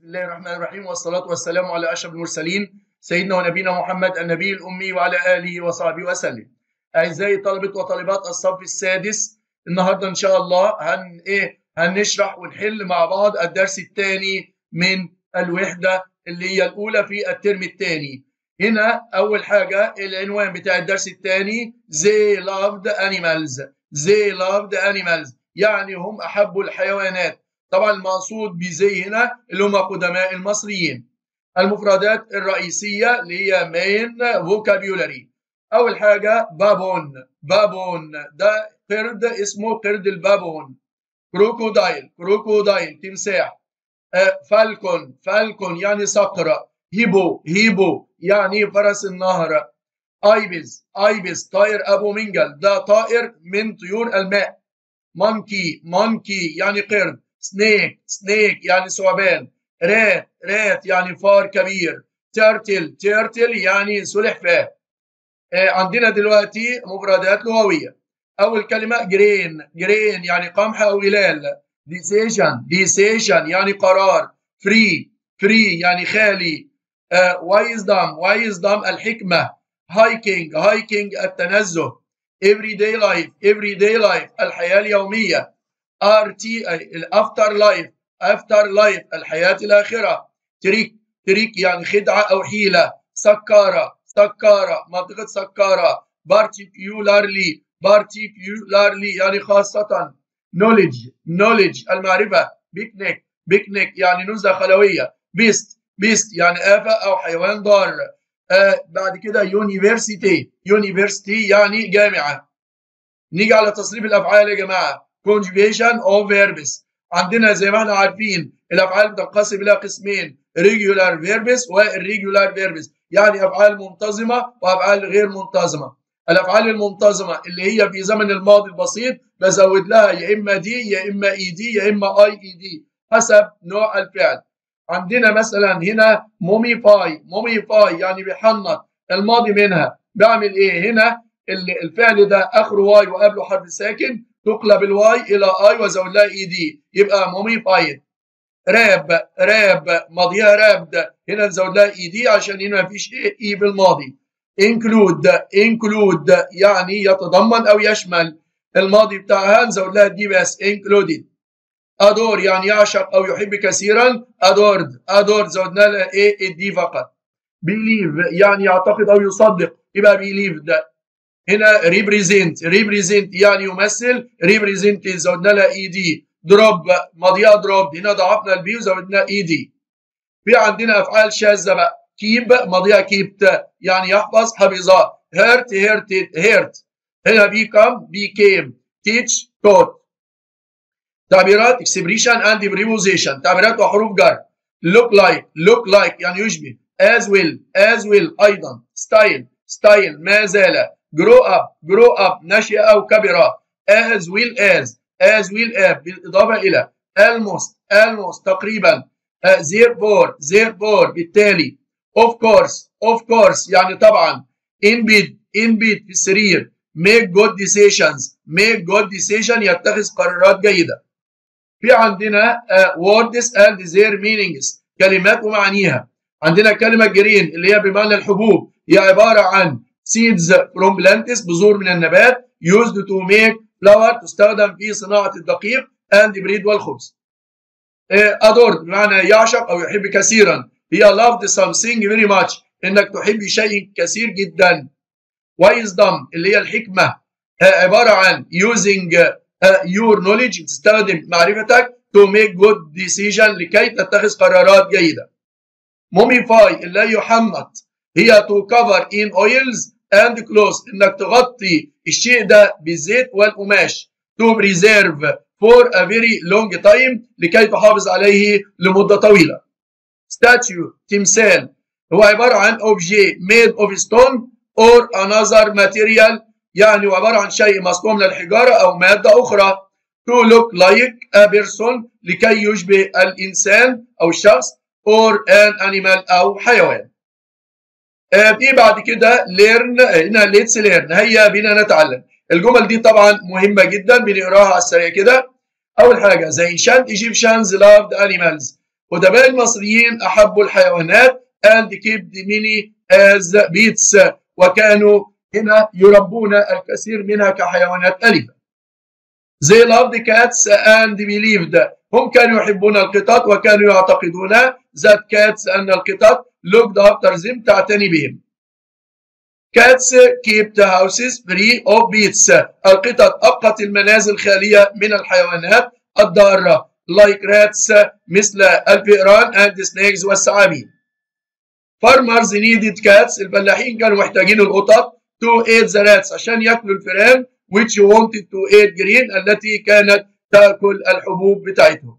بسم الله الرحمن الرحيم والصلاة والسلام على أشرف المرسلين سيدنا ونبينا محمد النبي الأمي وعلى آله وصحبه وسلم. أعزائي طلبة وطالبات الصف السادس النهارده إن شاء الله هن إيه هنشرح ونحل مع بعض الدرس الثاني من الوحدة اللي هي الأولى في الترم الثاني. هنا أول حاجة العنوان بتاع الدرس الثاني They loved animals. They loved animals يعني هم أحبوا الحيوانات. طبعا المقصود بزي هنا اللي هم قدماء المصريين المفردات الرئيسية اللي هي مين فوكابيولاري أول حاجة بابون بابون ده قرد اسمه قرد البابون كروكودايل كروكودايل تمساح آه فالكون فالكون يعني صقر هيبو هيبو يعني فرس النهر ايبز ايبز طائر ابو منجل ده طائر من طيور الماء مونكي مونكي يعني قرد سنيك سنيك يعني ثعبان رات رات يعني فار كبير تيرتل تيرتل يعني سلحفاه آه عندنا دلوقتي مفردات لغويه اول كلمه جرين جرين يعني قمح او هلال ديسيشن ديسيشن يعني قرار فري فري يعني خالي وايزدم وايزدم الحكمه هايكينج هايكينج التنزه everyday life everyday life الحياه اليوميه ار تي الافتر لايف افتر لايف الحياه الاخره تريك تريك يعني خدعه او حيله سكاره سكاره منطقه سكاره بارتيكيولارلي بارتيكيولارلي يعني خاصه نوليدج نوليدج المعرفه بيكنيك بيكنيك يعني نزهه خلويه بيست بيست يعني آفة أو حيوان ضار آه بعد كده يونيفرسيتي يونيفرسيتي يعني جامعة نيجي على تصريف الأفعال يا جماعة conjugation of verbs عندنا زي ما احنا عارفين الافعال بتنقسم الى قسمين regular verbs والirregular verbs يعني افعال منتظمه وافعال غير منتظمه الافعال المنتظمه اللي هي في زمن الماضي البسيط بزود لها يا اما دي يا اما اي دي يا اما اي اي دي حسب نوع الفعل عندنا مثلا هنا موميفاي موميفاي يعني بيحنط الماضي منها بعمل ايه هنا الفعل ده اخره واي وقبله حرف ساكن تقلب الواي الى اي وازود لها اي دي يبقى موميفايد راب راب ماضيها رابد هنا نزود لها اي دي عشان هنا مفيش ايه اي بالماضي انكلود انكلود يعني يتضمن او يشمل الماضي بتاعها نزود لها دي بس انكلودد ادور يعني يعشق او يحب كثيرا ادورد ادورد زودنا لها ايه الدي فقط بيليف يعني يعتقد او يصدق يبقى بيليف ده هنا ريبريزنت ريبريزنت يعني يمثل ريبريزنت زودنا لها اي دي دروب ماضيها دروب هنا ضعفنا البي وزودنا اي دي في عندنا افعال شاذه بقى كيب ماضيها كيبت يعني يحفظ حفظها هيرت هيرتد هيرت هنا بيكم بيكيم تيتش توت تعبيرات اكسبريشن اند بريبوزيشن تعبيرات وحروف جر look like look like يعني يشبه as will as will ايضا style style ما زال grow up grow up نشأ أو كبر as well as as well as بالإضافة إلى almost almost تقريبا uh, therefore therefore بالتالي of course of course يعني طبعا in bed in bed في السرير make good decisions make good decision يتخذ قرارات جيدة في عندنا uh, words and their meanings كلمات ومعانيها عندنا كلمة جرين اللي هي بمعنى الحبوب هي عبارة عن seeds from plants بذور من النبات used to make flour تستخدم في صناعة الدقيق and bread والخبز. adored بمعنى يعشق أو يحب كثيرا هي loved something very much إنك تحب شيء كثير جدا. wisdom اللي هي الحكمة عبارة عن using your knowledge تستخدم معرفتك to make good decision لكي تتخذ قرارات جيدة. mummify اللي هي يحنط هي to cover in oils and clothes انك تغطي الشيء ده بالزيت والقماش to preserve for a very long time لكي تحافظ عليه لمدة طويلة statue تمثال هو عبارة عن objet made of stone or another material يعني عبارة عن شيء مصنوع من الحجارة أو مادة أخرى to look like a person لكي يشبه الإنسان أو الشخص or an animal أو حيوان في بعد كده ليرن هنا ليتس ليرن هيا بنا نتعلم الجمل دي طبعا مهمه جدا بنقراها على السريع كده اول حاجه the ancient Egyptians loved animals قدماء المصريين أحبوا الحيوانات and kept many as pets وكانوا هنا يربون الكثير منها كحيوانات أليفة. They loved cats and believed هم كانوا يحبون القطط وكانوا يعتقدون that cats أن القطط looked after them تعتني بهم. Cats kept houses free of pets. القطط أبقت المنازل خالية من الحيوانات الضارة like rats مثل الفئران and snakes والثعابين. Farmers needed cats الفلاحين كانوا محتاجين القطط to eat the rats عشان ياكلوا الفئران which wanted to eat green التي كانت تأكل الحبوب بتاعتهم.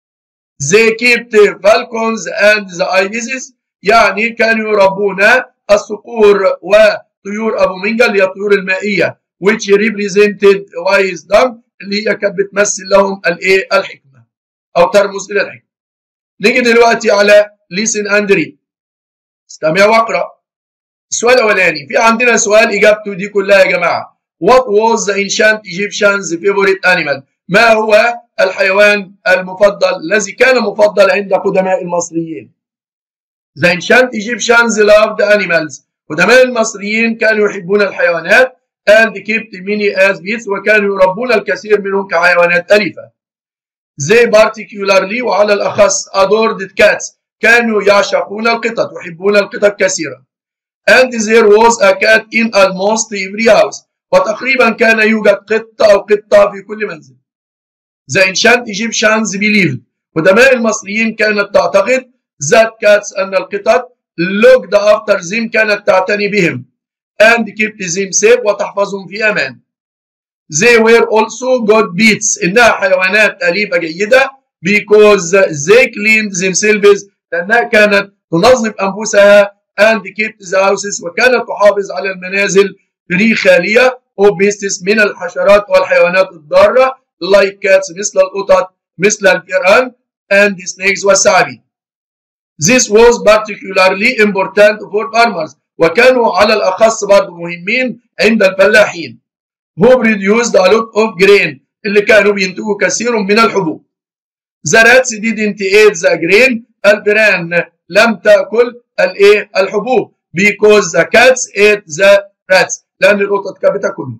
They kept falcons and the ibises يعني كانوا يربون الصقور وطيور أبو منجا اللي هي الطيور المائية which represented wisdom اللي هي كانت بتمثل لهم الايه الحكمة أو ترمز إلى الحكمة. نيجي دلوقتي على listen and read. استمع واقرأ. السؤال الأولاني في عندنا سؤال إجابته دي كلها يا جماعة. What was the ancient Egyptians favorite animal؟ ما هو الحيوان المفضل الذي كان مفضل عند قدماء المصريين؟ The ancient Egyptians loved animals. قدماء المصريين كانوا يحبون الحيوانات and kept many as pets وكانوا يربون الكثير منهم كحيوانات أليفة. They particularly وعلى الأخص adored cats كانوا يعشقون القطط يحبون القطط كثيرا. And there was a cat in almost every house. وتقريبا كان يوجد قطة أو قطة في كل منزل. The ancient Egyptians believed قدماء المصريين كانت تعتقد that cats أن القطط looked after them كانت تعتني بهم and kept them safe وتحفظهم في أمان. They were also good pets إنها حيوانات أليفة جيدة because they cleaned themselves لأنها كانت تنظف أنفسها and kept the houses وكانت تحافظ على المنازل فري خالية of beasts من الحشرات والحيوانات الضارة like cats مثل القطط مثل الفئران and snakes والثعابين. This was particularly important for farmers وكانوا على الأخص برضه مهمين عند الفلاحين who produced a lot of grain اللي كانوا بينتجوا كثير من الحبوب. The rats didn't eat the grain الفئران لم تأكل الايه الحبوب because the cats ate the rats لأن القطط كانت بتاكلهم.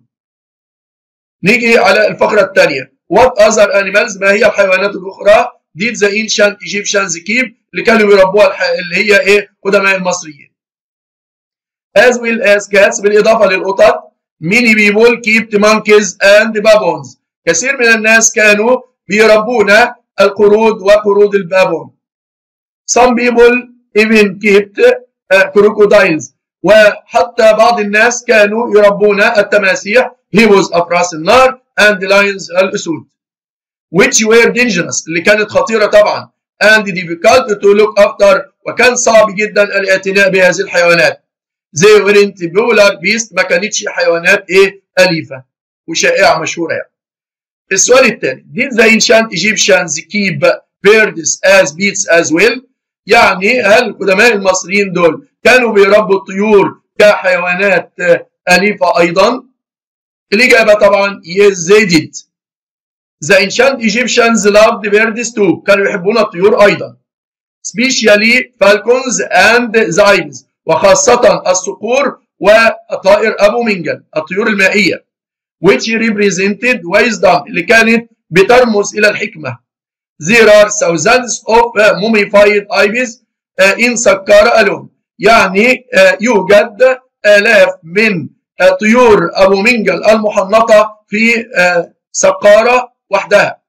نيجي على الفقرة الثانية. What other animals ما هي الحيوانات الأخرى did the ancient Egyptians keep اللي كانوا يربوها الح... اللي هي ايه قدماء المصريين. As well as cats بالإضافة للقطط many people kept monkeys and baboons. كثير من الناس كانوا بيربون القرود وقرود البابون. Some people even kept uh, crocodiles وحتى بعض الناس كانوا يربون التماسيح هيبوز أفراس النار and lions الأسود which were dangerous اللي كانت خطيرة طبعا and difficult to look after وكان صعب جدا الاعتناء بهذه الحيوانات they weren't popular beast ما كانتش حيوانات ايه أليفة وشائعة مشهورة يعني السؤال الثاني did the ancient Egyptians keep birds as pets as well يعني هل قدماء المصريين دول كانوا بيربوا الطيور كحيوانات أليفة أيضا؟ الإجابة طبعا yes they did. The ancient Egyptians loved birds too. كانوا يحبون الطيور أيضا. Especially falcons and the ibis. وخاصة الصقور وطائر أبو منجل الطيور المائية. Which represented wisdom اللي كانت بترمز إلى الحكمة. There are thousands of mummified ibis in Saqqara alone. يعني يوجد آلاف من طيور أبو منجل المحنطة في سقارة وحدها.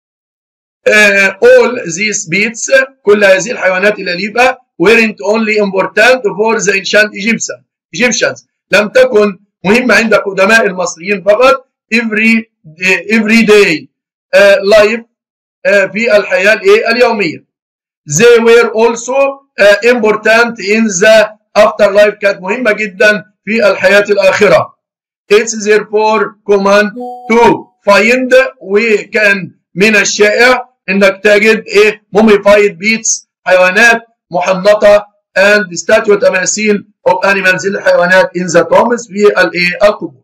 All these beasts كل هذه الحيوانات الأليفة weren't only important for the ancient Egyptians. Egyptians لم تكن مهمة عند قدماء المصريين فقط every day, every day life في الحياة الإيه اليومية. They were also important in the afterlife كانت مهمة جدا في الحياة الآخرة. It's therefore common to find وكان من الشائع انك تجد ايه mummified beasts حيوانات محنطة and statue تماثيل of animals الحيوانات in the tombs في الايه القبور.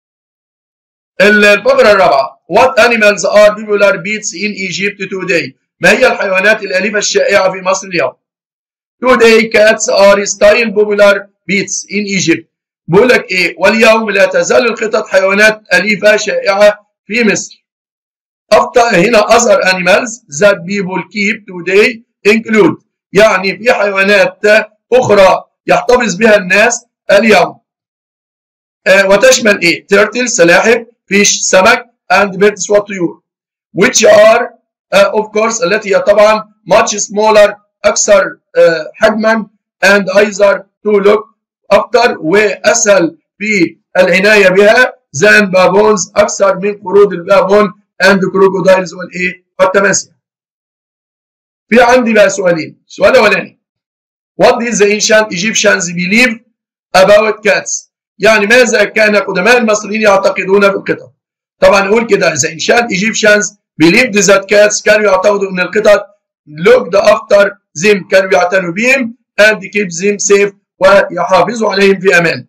الفقرة الرابعة What animals are popular beasts in Egypt today؟ ما هي الحيوانات الأليفة الشائعة في مصر اليوم Today cats are still popular pets in Egypt بقول لك ايه واليوم لا تزال القطط حيوانات أليفة شائعة في مصر After هنا other animals that people keep today include يعني في حيوانات أخرى يحتفظ بها الناس اليوم آه وتشمل ايه turtle سلاحف فيش سمك and birds والطيور which are uh, of course التي هي طبعا much smaller أكثر uh, حجما and either to look after وأسهل في العناية بها than baboons أكثر من قرود البابون and crocodiles والإيه والتماسيح. في عندي بقى سؤالين، السؤال الأولاني What did the ancient Egyptians believe about cats؟ يعني ماذا كان قدماء المصريين يعتقدون في القطط؟ طبعا نقول كده the ancient Egyptians believed that cats كانوا يعتقدوا ان القطط looked after them كانوا يعتنوا بهم and keep them safe ويحافظوا عليهم في امان.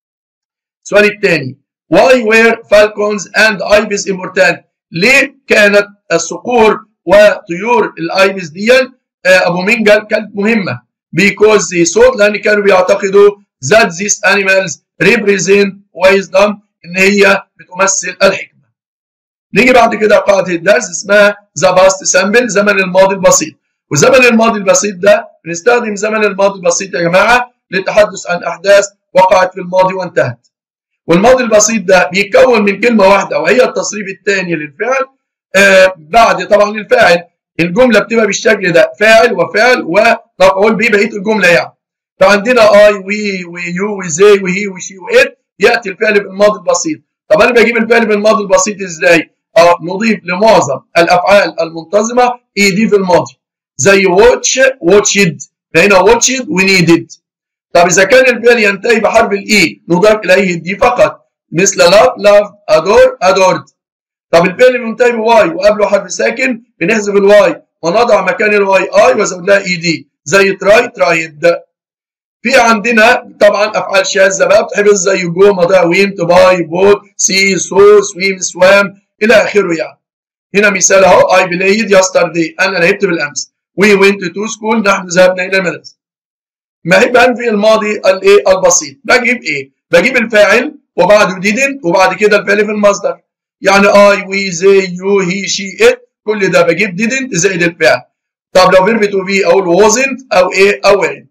السؤال الثاني why were falcons and ibis important؟ ليه كانت الصقور وطيور الايبس دي ابو منجل كانت مهمه because they thought لان كانوا بيعتقدوا that these animals represent wisdom ان هي بتمثل الحكمه. نيجي بعد كده قاعده الدرس اسمها ذا باست سامبل زمن الماضي البسيط وزمن الماضي البسيط ده بنستخدم زمن الماضي البسيط يا جماعه للتحدث عن احداث وقعت في الماضي وانتهت. والماضي البسيط ده بيتكون من كلمه واحده وهي التصريف الثاني للفعل آه بعد طبعا الفاعل الجمله بتبقى بالشكل ده فاعل وفعل ومفعول به بقيه الجمله يعني فعندنا اي وي ويو وزي وهي وشي وات ياتي الفعل بالماضي البسيط طب انا بجيب الفعل بالماضي البسيط ازاي؟ اه نضيف لمعظم الافعال المنتظمه اي دي في الماضي زي واتش واتشد فهنا واتشد ونيدد طب اذا كان الفعل ينتهي بحرف الاي نضاف اليه دي فقط مثل لاف لاف ادور ادورد طب الفعل المنتهي بواي وقبله حرف ساكن بنحذف الواي ونضع مكان الواي اي وازود لها اي دي زي تراي ترايد في عندنا طبعا افعال شاذه بقى بتحفظ زي جو مضيع وين تباي بوت سي سو سويم سوام الى اخره يعني هنا مثال اهو اي بلايد يسترداي انا لعبت بالامس وي وينت تو سكول نحن ذهبنا الى المدرسه ما هي بقى في الماضي الايه البسيط بجيب ايه بجيب الفاعل وبعده didn't وبعد كده الفعل في المصدر يعني اي وي زي يو هي شي ات كل ده بجيب didn't زائد الفعل طب لو فيرب تو بي اقول wasn't او ايه او weren't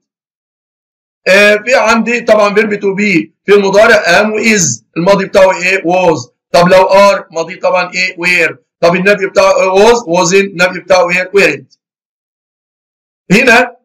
آه في عندي طبعا فيرب تو بي في المضارع ام واز الماضي بتاعه ايه was طب لو ار ماضي طبعا ايه were طب النبي بتاعه was wasn't النبي بتاعه ايه weren't هنا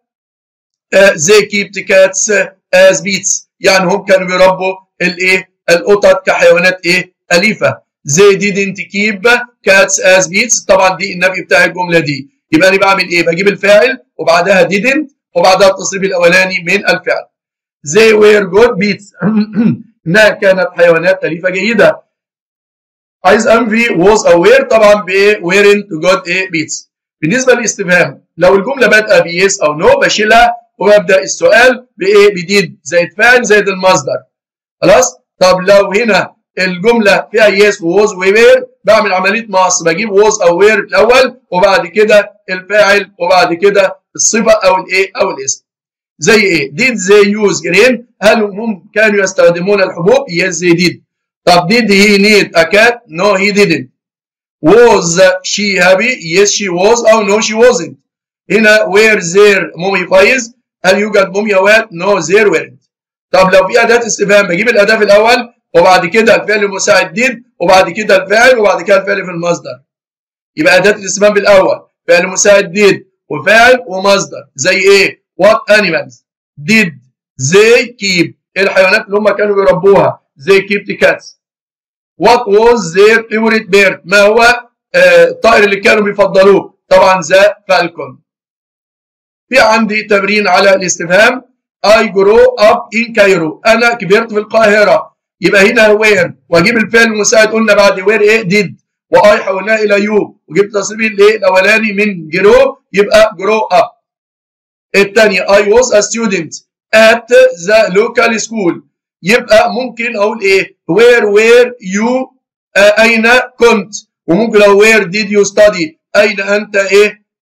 زي كيبت كاتس از بيتس يعني هم كانوا بيربوا الايه القطط كحيوانات ايه اليفه زي didn't keep cats as pets طبعا دي النبي بتاع الجمله دي يبقى انا بعمل ايه بجيب الفاعل وبعدها didn't وبعدها التصريف الاولاني من الفعل they were good pets انها كانت حيوانات اليفه جيده عايز انفي was aware طبعا ب weren't good ايه pets بالنسبه للاستفهام لو الجمله بادئه بيس او نو بشيلها وببدا السؤال بايه بديد زائد فاعل زائد المصدر خلاص طب لو هنا الجمله فيها يس ووز ووير بعمل عمليه مقص بجيب ووز او وير الاول وبعد كده الفاعل وبعد كده الصفه او الايه او الاسم زي ايه did they use grain هل هم كانوا يستخدمون الحبوب yes they did طب did he need a cat no he didn't was she happy yes she was او no she wasn't هنا were there mummifies هل يوجد مومياوات no there weren't طب لو في اداه استفهام بجيب الاداه في الاول وبعد كده الفعل المساعد ديد وبعد كده الفاعل وبعد كده الفعل في المصدر يبقى اداه الاستفهام بالاول فعل مساعد ديد وفاعل ومصدر زي ايه what animals did they keep الحيوانات اللي هم كانوا بيربوها they keep the cats what was their favorite bird ما هو آه الطائر اللي كانوا بيفضلوه طبعا ذا فالكون في عندي تمرين على الاستفهام I grow up in Cairo أنا كبرت في القاهرة يبقى هنا وير واجيب الفعل المساعد قلنا بعد وير ايه ديد واي حولناها الى يو وجبت تصريف الايه الاولاني من جرو يبقى جرو اب الثانيه I was a student at the local school يبقى ممكن اقول ايه where were you آه اين كنت وممكن اقول where did you study اين انت ايه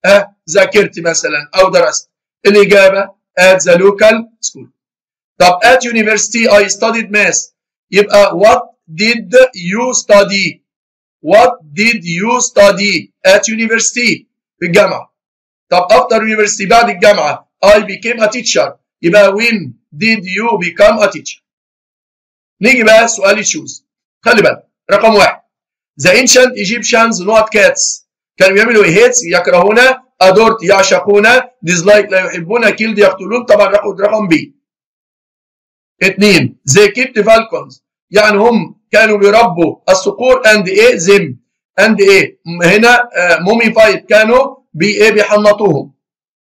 أه ذاكرت مثلا او درست الاجابه at the local school طب at university I studied math يبقى what did you study what did you study at university في الجامعه طب after university بعد الجامعه I became a teacher يبقى when did you become a teacher نيجي بقى سؤال تشوز خلي بالك رقم واحد The ancient Egyptians not cats كانوا بيعملوا ايه hates يكرهون adored يعشقون dislike لا يحبون killed يقتلون طبعا ناخد رقم بي اثنين they kept falcons يعني هم كانوا بيربوا الصقور and ايه them and ايه هنا موميفايد كانوا بي ايه بيحنطوهم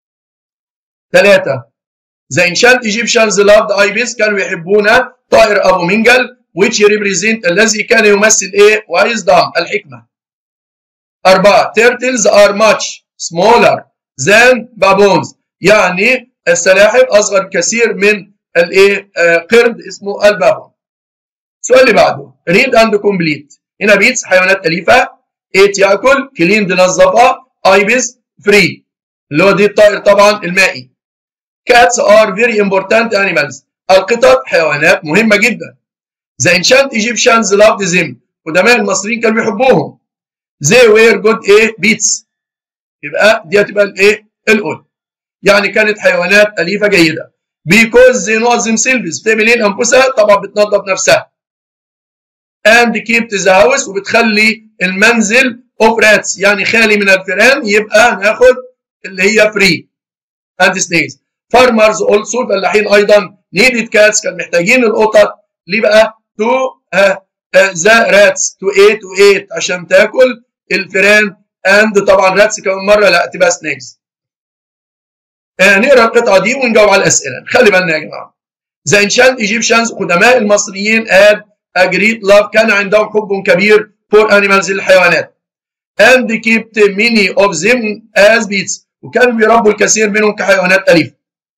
ثلاثة The ancient Egyptians loved ibis كانوا يحبون طائر أبو منجل which represent الذي كان يمثل ايه wisdom الحكمة أربعة turtles are much smaller than baboons يعني السلاحف أصغر كثير من الايه قرد اسمه البابون السؤال اللي بعده read and complete هنا بيتس حيوانات أليفة ايت ياكل كلين نظفها ايبس فري اللي هو دي الطائر طبعا المائي cats are very important animals القطط حيوانات مهمة جدا The ancient Egyptians loved them قدماء المصريين كانوا بيحبوهم they were good ايه beats يبقى دي هتبقى الايه الأول يعني كانت حيوانات أليفة جيدة because they know themselves بتعمل ايه أنفسها طبعا بتنظف نفسها and keep the house وبتخلي المنزل of rats يعني خالي من الفئران يبقى ناخد اللي هي free and snakes farmers also الفلاحين ايضا needed cats كان محتاجين القطط ليه بقى to uh, uh, the rats to eat to eat عشان تاكل الفئران and طبعا rats كمان مره لا تبقى snakes آه نقرا القطعه دي ونجاوب على الاسئله خلي بالنا يا جماعه The ancient Egyptians قدماء المصريين had a great love كان عندهم حب كبير for animals الحيوانات and kept many of them as pets وكانوا بيربوا الكثير منهم كحيوانات أليفة.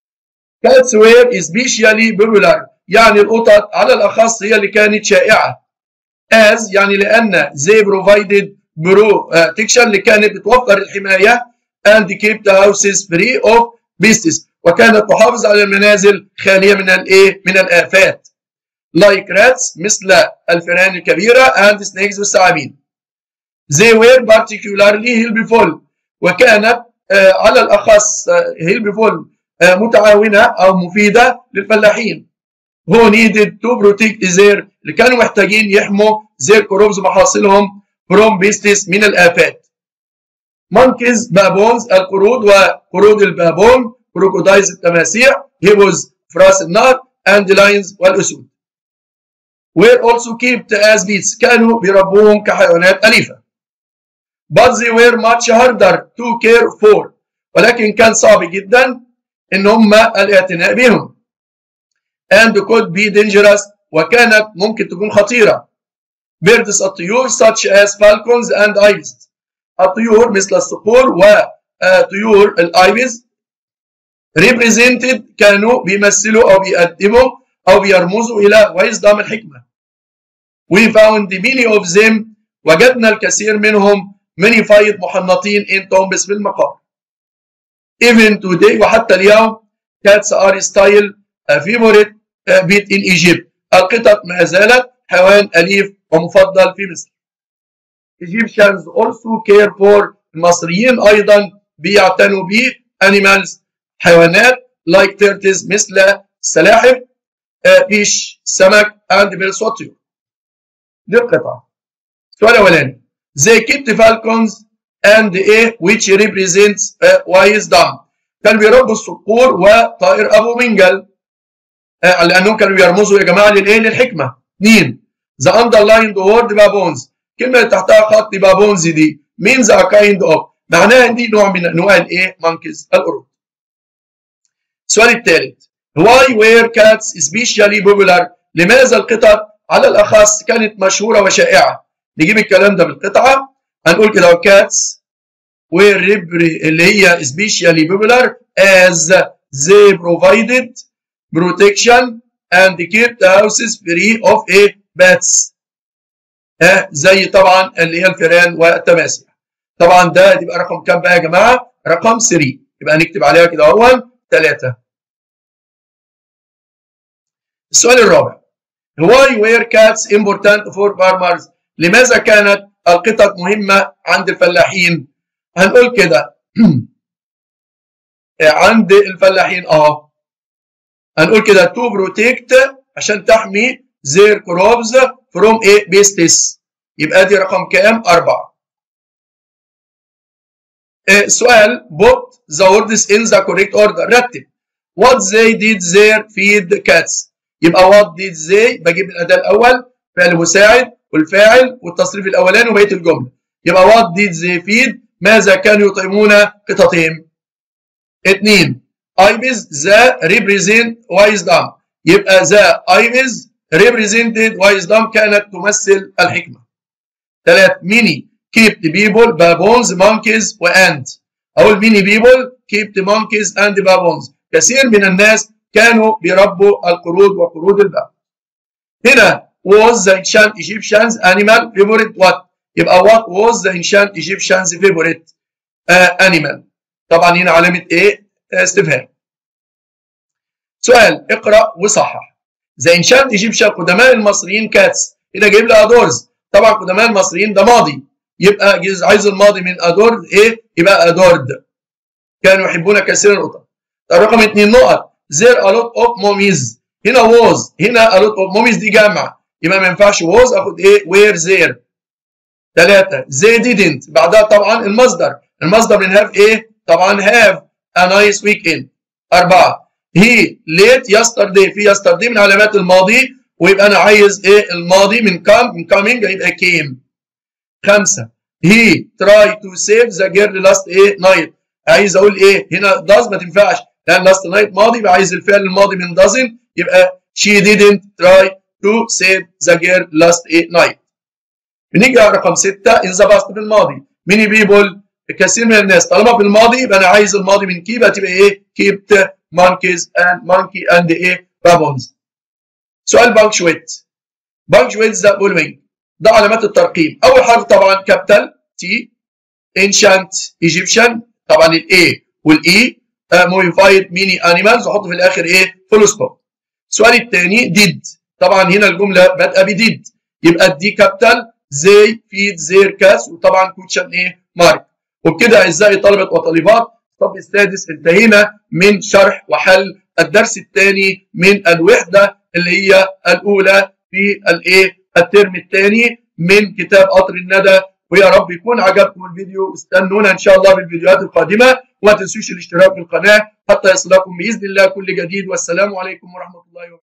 Cats were especially popular يعني القطط على الأخص هي اللي كانت شائعة as يعني لأن they provided protection اللي كانت بتوفر الحماية and kept the houses free of beasts وكانت تحافظ على المنازل خالية من الإيه؟ من الآفات. like rats مثل الفئران الكبيرة and snakes والثعابين. They were particularly helpful وكانت على الأخص helpful متعاونة أو مفيدة للفلاحين who needed to protect their اللي كانوا محتاجين يحموا their crops محاصيلهم from pests من الآفات. monkeys baboons القرود وقرود البابون crocodiles التماسيح hippos فراس النهر and lions والأسود. were also kept as pets كانوا بيربوهم كحيوانات أليفة. but they were much harder to care for ولكن كان صعب جدا ان هم الاعتناء بهم and could be dangerous وكانت ممكن تكون خطيرة birds الطيور such as falcons and ibis الطيور مثل الصقور وطيور الايبس represented كانوا بيمثلوا او بيقدموا او بيرمزوا الى wisdom الحكمة we found many of them وجدنا الكثير منهم minified محنطين in tombs في المقابر even today وحتى اليوم cats are still a favorite pet in Egypt القطط ما زالت حيوان أليف ومفضل في مصر Egyptians also care for المصريين أيضا بيعتنوا ب animals حيوانات like turtles مثل السلاحف فيش سمك and birds والطيور دي القطعة السؤال الأولاني they kept falcons and a which represents uh, wisdom كانوا بيربوا الصقور وطائر ابو منجل uh, لانهم كانوا بيرمزوا يا جماعه للايه للحكمه اثنين the underlined word baboons الكلمه اللي تحتها خط بابونز دي means a kind of معناها دي نوع من انواع الايه monkeys القرود السؤال الثالث why were cats especially popular لماذا القطط على الاخص كانت مشهوره وشائعه نجيب الكلام ده بالقطعه هنقول كده cats were اللي هي especially popular as they provided protection and kept houses free of a bats آه زي طبعا اللي هي الفئران والتماسيح طبعا ده يبقى رقم كام بقى يا جماعه رقم 3 يبقى نكتب عليها كده اهو 3 السؤال الرابع Why were cats important for farmers؟ لماذا كانت القطط مهمة عند الفلاحين؟ هنقول كده عند الفلاحين اه هنقول كده to protect عشان تحمي their crops from a pests يبقى دي رقم كام؟ أربعة. سؤال put the words in the correct order رتب what they did there feed cats يبقى what did they بجيب الأداة الأول فعل مساعد والفاعل والتصريف الأولاني وبقية الجملة يبقى what did they feed ماذا كانوا يطعمون قططهم اثنين ibis the represent wisdom يبقى the ibis represented wisdom كانت تمثل الحكمة ثلاث many kept people baboons monkeys وant أقول many people kept monkeys and baboons كثير من الناس كانوا بيربوا القرود وقرود الباب هنا was the ancient Egyptians animal favorite what يبقى what was the ancient Egyptians favorite uh, animal طبعا هنا علامة ايه استفهام سؤال اقرأ وصحح the ancient Egyptian قدماء المصريين كاتس هنا جايب لي ادورز طبعا قدماء المصريين ده ماضي يبقى عايز الماضي من ادورد ايه يبقى ادورد كانوا يحبون كثيرا القطط رقم اثنين نقط there a lot of mummies هنا was هنا a lot of mummies دي جمع يبقى ما ينفعش was اخد ايه where there ثلاثة they didn't بعدها طبعا المصدر المصدر من have ايه طبعا have a nice weekend أربعة he late yesterday في yesterday من علامات الماضي ويبقى أنا عايز إيه الماضي من come من coming يبقى came خمسة he tried to save the girl last إيه night عايز أقول إيه هنا does ما تنفعش لأن last night ماضي يبقى عايز الفعل الماضي من doesn't يبقى she didn't try to save the girl last إيه night بنيجي على رقم ستة in the past في الماضي many people كثير من الناس طالما في الماضي يبقى انا عايز الماضي من كيب هتبقى ايه؟ kept monkeys and monkey and ايه؟ baboons. سؤال بانكشويت. بانكشويت ذا following ده علامات الترقيم. أول حرف طبعا كابيتال تي ancient Egyptian طبعا الاي والاي موفايد ميني انيمالز واحط في الاخر ايه؟ فول ستوب. السؤال الثاني ديد طبعا هنا الجمله بادئه بديد يبقى الدي كابيتال زي فيد زير كاس وطبعا كوتشن ايه؟ مارك. وبكده اعزائي طلبه وطالبات الصف السادس انتهينا من شرح وحل الدرس الثاني من الوحده اللي هي الاولى في الايه الترم الثاني من كتاب قطر الندى ويا رب يكون عجبكم الفيديو استنونا ان شاء الله في الفيديوهات القادمه وما تنسوش الاشتراك في القناه حتى يصلكم باذن الله كل جديد والسلام عليكم ورحمه الله وبركاته